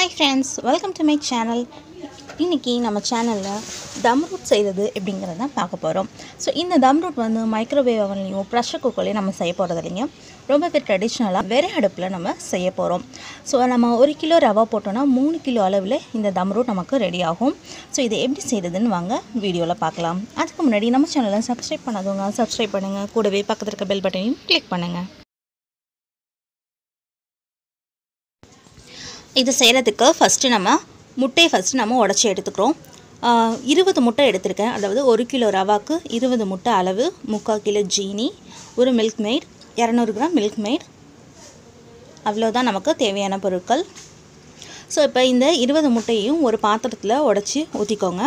hi friends welcome to my channel இன்றைக்கி நம்ம சேனலில் தம் ரூட் செய்கிறது எப்படிங்கிறத தான் பார்க்க போகிறோம் ஸோ இந்த தம் ரூட் வந்து மைக்ரோவேவ் அவன்லையும் ப்ரெஷர் குக்கர்லையும் நம்ம செய்ய போகிறது இல்லைங்க ரொம்பவே ட்ரெடிஷ்னலாக வெறை அடுப்பில் நம்ம செய்ய போகிறோம் ஸோ நம்ம ஒரு கிலோ ரவா போட்டோன்னா மூணு கிலோ அளவில் இந்த தம் ரூட் நமக்கு ரெடி ஆகும் ஸோ இதை எப்படி செய்கிறதுன்னு வாங்க வீடியோவில் பார்க்கலாம் அதுக்கு முன்னாடி நம்ம சேனலை சப்ஸ்கிரைப் பண்ணாதவங்க சப்ஸ்கிரைப் பண்ணுங்கள் கூடவே பக்கத்தில் இருக்க பெல் பட்டனையும் கிளிக் பண்ணுங்கள் இது செய்கிறதுக்கு ஃபஸ்ட்டு நம்ம முட்டையை ஃபஸ்ட்டு நம்ம உடச்சி எடுத்துக்கிறோம் ஆஹ் இருபது முட்டை எடுத்திருக்கேன் அதாவது ஒரு கிலோ ரவாக்கு இருபது முட்டை அளவு முக்கால் கிலோ ஜீனி ஒரு மில்க் மெய்ட் இரநூறு கிராம் மில்க் மெய்ட் அவ்வளோதான் நமக்கு தேவையான பொருட்கள் ஸோ இப்போ இந்த இருபது முட்டையையும் ஒரு பாத்திரத்தில் உடச்சி ஊற்றிக்கோங்க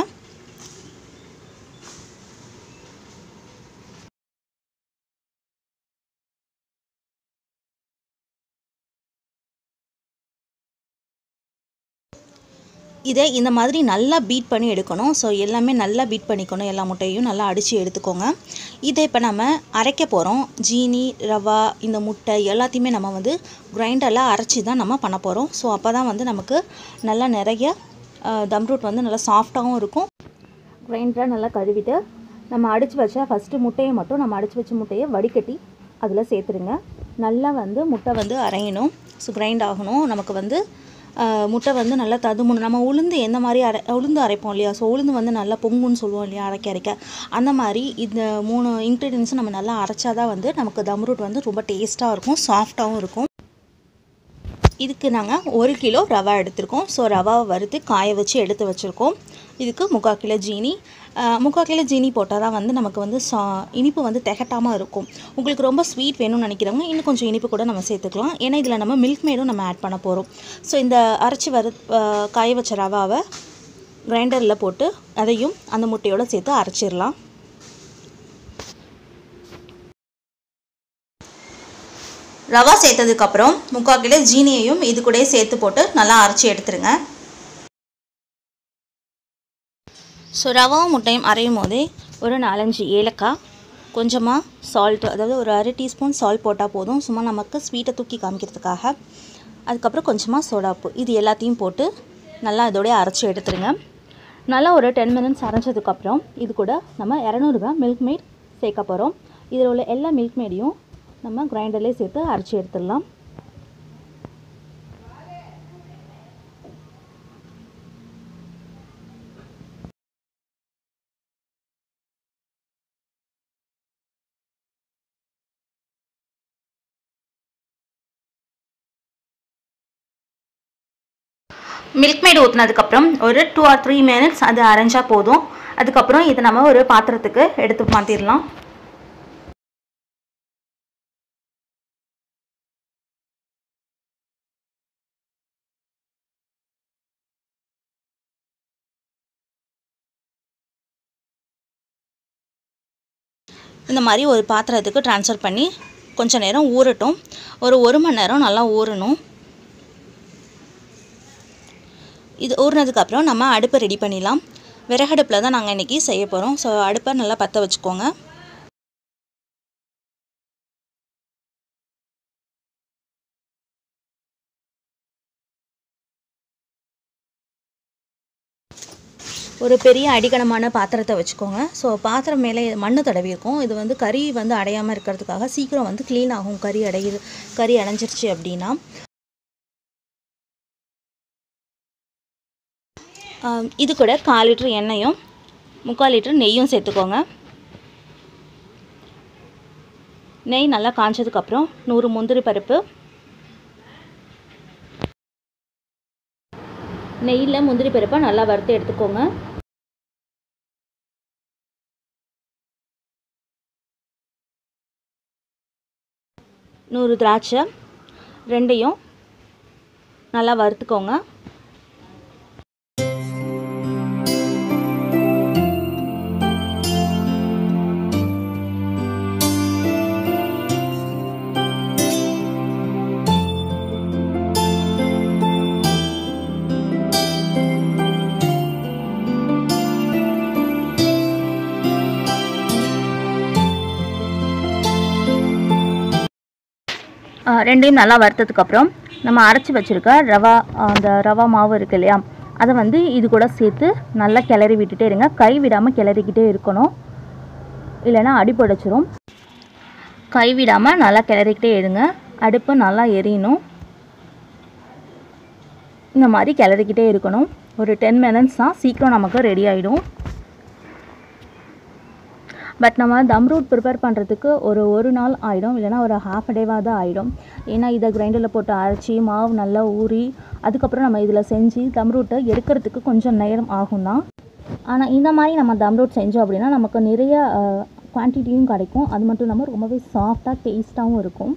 இதை இந்த மாதிரி நல்லா பீட் பண்ணி எடுக்கணும் ஸோ எல்லாமே நல்லா பீட் பண்ணிக்கணும் எல்லா முட்டையும் நல்லா அடித்து எடுத்துக்கோங்க இதை இப்போ நம்ம அரைக்க போகிறோம் ஜீனி ரவா இந்த முட்டை எல்லாத்தையுமே நம்ம வந்து கிரைண்டரில் அரைச்சி தான் நம்ம பண்ண போகிறோம் ஸோ அப்போ தான் வந்து நமக்கு நல்லா நிறைய தம் ரூட் வந்து நல்லா சாஃப்டாகவும் இருக்கும் கிரைண்டரை நல்லா கழுவிட்டு நம்ம அடித்து வச்ச ஃபஸ்ட்டு முட்டையை மட்டும் நம்ம அடித்து வச்ச முட்டையை வடிகட்டி அதில் சேர்த்துருங்க நல்லா வந்து முட்டை வந்து அரையணும் ஸோ கிரைண்ட் ஆகணும் நமக்கு வந்து முட்டை வந்து நல்லா ததுமுணும் நம்ம உளுந்து எந்த மாதிரி அரை உளுந்து அரைப்போம் இல்லையா ஸோ உளுந்து வந்து நல்லா பொங்குன்னு சொல்லுவோம் இல்லையா அரைக்க அரைக்க அந்த மாதிரி இந்த மூணு இன்க்ரீடியன்ஸும் நம்ம நல்லா அரைச்சாதான் வந்து நமக்கு தம் ரூட் வந்து ரொம்ப டேஸ்ட்டாக இருக்கும் சாஃப்டாகவும் இருக்கும் இதுக்கு நாங்கள் ஒரு கிலோ ரவா எடுத்திருக்கோம் ஸோ ரவாவை வறுத்து காய வச்சு எடுத்து வச்சுருக்கோம் இதுக்கு முக்கால் கிலோ ஜீனி முக்கால் கிலோ ஜீனி போட்டால் தான் வந்து நமக்கு வந்து சா இனிப்பு வந்து திகட்டாமல் இருக்கும் உங்களுக்கு ரொம்ப ஸ்வீட் வேணும்னு நினைக்கிறவங்க இன்னும் கொஞ்சம் இனிப்பு கூட நம்ம சேர்த்துக்கலாம் ஏன்னா இதில் நம்ம மில்க் மேடும் நம்ம ஆட் பண்ண போகிறோம் ஸோ இந்த அரைச்சி வறு காய வச்ச ரவாவை கிரைண்டரில் போட்டு அதையும் அந்த முட்டையோடு சேர்த்து அரைச்சிடலாம் ரவா சேர்த்ததுக்கப்புறம் முக்கால் கிலோ ஜீனியையும் இது கூட சேர்த்து போட்டு நல்லா அரைச்சி எடுத்துருங்க ஸோ ரவாவும் முட்டையும் அரையும் போதே ஒரு நாலஞ்சு ஏலக்காய் கொஞ்சமாக சால்ட்டு அதாவது ஒரு அரை டீஸ்பூன் சால்ட் போட்டால் போதும் சும்மா நமக்கு ஸ்வீட்டை தூக்கி காமிக்கிறதுக்காக அதுக்கப்புறம் கொஞ்சமாக சோடாப்பு இது எல்லாத்தையும் போட்டு நல்லா இதோடய அரைச்சி எடுத்துருங்க நல்லா ஒரு டென் மினிட்ஸ் அரைச்சதுக்கப்புறம் இது கூட நம்ம இரநூறு கிராம் மில்க் மேட் சேர்க்க போகிறோம் இதில் உள்ள எல்லா மில்க் மேடையும் நம்ம கிரைண்டர்லேயே சேர்த்து அரைச்சி எடுத்துடலாம் மில்க் மேட் ஊற்றினதுக்கப்புறம் ஒரு டூ ஆர் த்ரீ மினிட்ஸ் அது அரைஞ்சா போதும் அதுக்கப்புறம் இதை நம்ம ஒரு பாத்திரத்துக்கு எடுத்து மாற்றிடலாம் இந்த மாதிரி ஒரு பாத்திரத்துக்கு ட்ரான்ஸ்ஃபர் பண்ணி கொஞ்சம் நேரம் ஊறட்டும் ஒரு ஒரு மணி நேரம் நல்லா ஊறணும் இது ஊறினதுக்கப்புறம் நம்ம அடுப்பை ரெடி பண்ணிடலாம் விறகடுப்பில் தான் நாங்கள் இன்றைக்கி செய்ய போகிறோம் ஸோ அடுப்பை நல்லா பற்ற வச்சுக்கோங்க ஒரு பெரிய அடிக்கணமான பாத்திரத்தை வச்சுக்கோங்க ஸோ பாத்திரம் மேலே மண் தடவி இருக்கும் இது வந்து கறி வந்து அடையாமல் இருக்கிறதுக்காக சீக்கிரம் வந்து க்ளீன் ஆகும் கறி அடையுது கறி அடைஞ்சிருச்சு அப்படின்னா இது கூட கால் லிட்டர் எண்ணெயும் முக்கால் லிட்டர் நெய்யும் சேர்த்துக்கோங்க நெய் நல்லா காஞ்சதுக்கப்புறம் நூறு முந்திரி பருப்பு நெய்யில் முந்திரி பருப்பை நல்லா வறுத்து எடுத்துக்கோங்க நூறு திராட்சை ரெண்டையும் நல்லா வறுத்துக்கோங்க ரெண்டையும் நல்லா வறுத்ததுக்கப்புறம் நம்ம அரைச்சி வச்சுருக்க ரவா அந்த ரவா மாவு இருக்கு இல்லையா அதை வந்து இது கூட சேர்த்து நல்லா கிளறி விட்டுட்டே இருங்க கை விடாமல் கிளறிக்கிட்டே இருக்கணும் இல்லைன்னா அடி பிடிச்சிரும் கை விடாமல் நல்லா கிளறிக்கிட்டே இருங்க அடுப்பு நல்லா எரியணும் இந்த மாதிரி கிளறிக்கிட்டே இருக்கணும் ஒரு டென் மினிட்ஸ் தான் சீக்கிரம் நமக்கு ரெடி ஆகிடும் பட் நம்ம தம் ரூட் ப்ரிப்பேர் பண்ணுறதுக்கு ஒரு ஒரு நாள் ஆகிடும் இல்லைனா ஒரு ஹாஃப் டேவாக தான் ஆகிடும் ஏன்னா இதை கிரைண்டரில் போட்டு அரைச்சி மாவு நல்லா ஊறி அதுக்கப்புறம் நம்ம இதில் செஞ்சு தம் ரூட்டை எடுக்கிறதுக்கு கொஞ்சம் நேரம் ஆகும் தான் ஆனால் இந்த மாதிரி நம்ம தம் ரூட் செஞ்சோம் அப்படின்னா நமக்கு நிறைய குவான்டிட்டியும் கிடைக்கும் அது மட்டும் இல்லாமல் ரொம்பவே சாஃப்டாக டேஸ்ட்டாகவும் இருக்கும்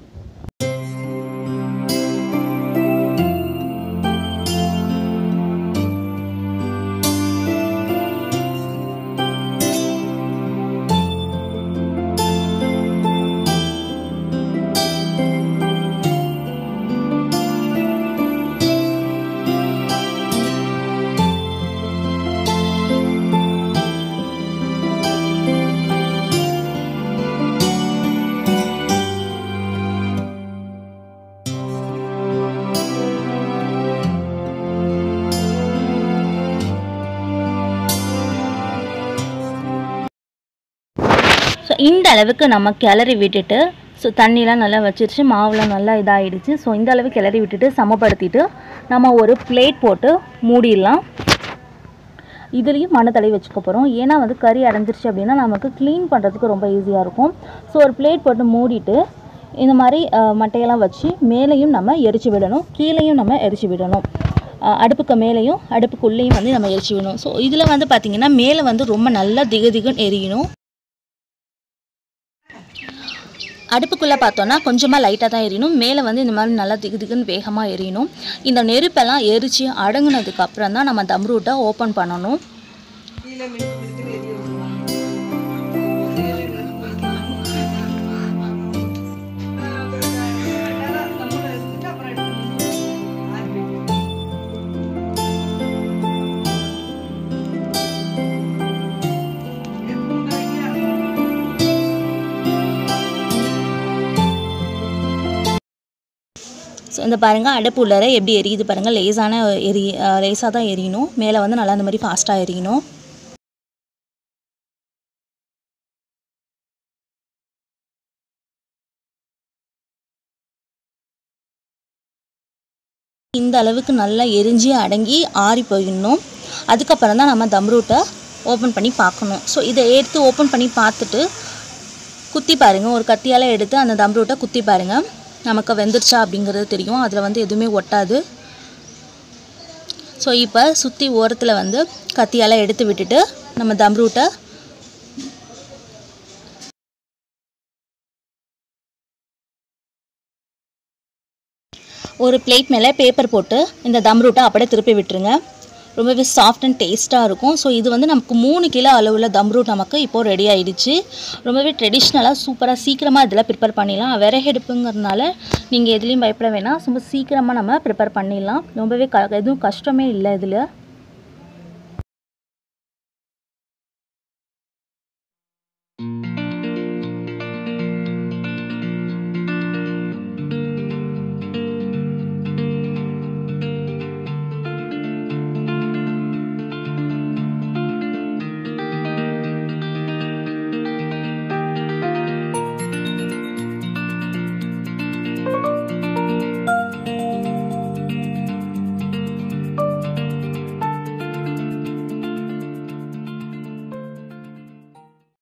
ஸோ இந்த அளவுக்கு நம்ம கிளறி விட்டுட்டு ஸோ தண்ணிலாம் நல்லா வச்சிருச்சு மாவுலாம் நல்லா இதாகிடுச்சு ஸோ இந்த அளவு கிளறி விட்டுட்டு சமப்படுத்திட்டு நம்ம ஒரு பிளேட் போட்டு மூடிடலாம் இதுலேயும் மண்ணை தடவி வச்சுக்க போகிறோம் ஏன்னா வந்து கறி அடைஞ்சிருச்சு அப்படின்னா நமக்கு க்ளீன் பண்ணுறதுக்கு ரொம்ப ஈஸியாக இருக்கும் ஸோ ஒரு பிளேட் போட்டு மூடிட்டு இந்த மாதிரி அஹ், மட்டையெல்லாம் வச்சு மேலேயும் நம்ம எரிச்சு விடணும் கீழேயும் நம்ம எரிச்சு விடணும் அஹ், அடுப்புக்கு மேலேயும் அடுப்புக்குள்ளேயும் வந்து நம்ம எரிச்சு விடணும் ஸோ இதில் வந்து பார்த்திங்கன்னா மேலே வந்து ரொம்ப நல்லா திகு திகுன்னு எரியணும் அடுப்புக்குள்ளே பார்த்தோன்னா கொஞ்சமாக லைட்டாக தான் எரியணும் மேலே வந்து இந்த மாதிரி நல்லா திகு திகுன்னு வேகமாக எரியணும் இந்த நெருப்பெல்லாம் எரித்து அடங்குனதுக்கு அப்புறம் தான் நம்ம தம் ரூட்டை ஓப்பன் பண்ணணும் ஸோ இந்த பாருங்கள் அடுப்பு உள்ளார எப்படி எரியுது பாருங்கள் லேசான எரி லேசாக தான் எரியணும் மேலே வந்து நல்லா இந்த மாதிரி ஃபாஸ்ட்டாக எரியணும் இந்த அளவுக்கு நல்லா எரிஞ்சு அடங்கி ஆறி போயிடணும் அதுக்கப்புறம் தான் நம்ம தம் ரூட்டை ஓப்பன் பண்ணி பார்க்கணும் ஸோ இதை எடுத்து ஓப்பன் பண்ணி பார்த்துட்டு குத்தி பாருங்கள் ஒரு கத்தியால் எடுத்து அந்த தம் ரூட்டை குத்தி பாருங்கள் நமக்கு வெந்துருச்சா அப்படிங்கிறது தெரியும் அதில் வந்து எதுவுமே ஒட்டாது ஸோ இப்போ சுற்றி ஓரத்தில் வந்து கத்தியால் எடுத்து விட்டுட்டு நம்ம தம் ரூட்டை ஒரு பிளேட் மேலே பேப்பர் போட்டு இந்த தம் ரூட்டை அப்படியே திருப்பி விட்டுருங்க ரொம்பவே சாஃப்ட் அண்ட் டேஸ்ட்டாக இருக்கும் ஸோ இது வந்து நமக்கு மூணு கிலோ அளவில் தம் ரூட் நமக்கு இப்போது ரெடி ஆயிடுச்சு ரொம்பவே ட்ரெடிஷ்னலாக சூப்பராக சீக்கிரமாக இதில் ப்ரிப்பேர் பண்ணிடலாம் விறகெடுப்புங்கிறதுனால நீங்கள் எதுலேயும் பயப்பட வேணாம் ரொம்ப சீக்கிரமாக நம்ம ப்ரிப்பேர் பண்ணிடலாம் ரொம்பவே க எதுவும் கஷ்டமே இல்லை இதில்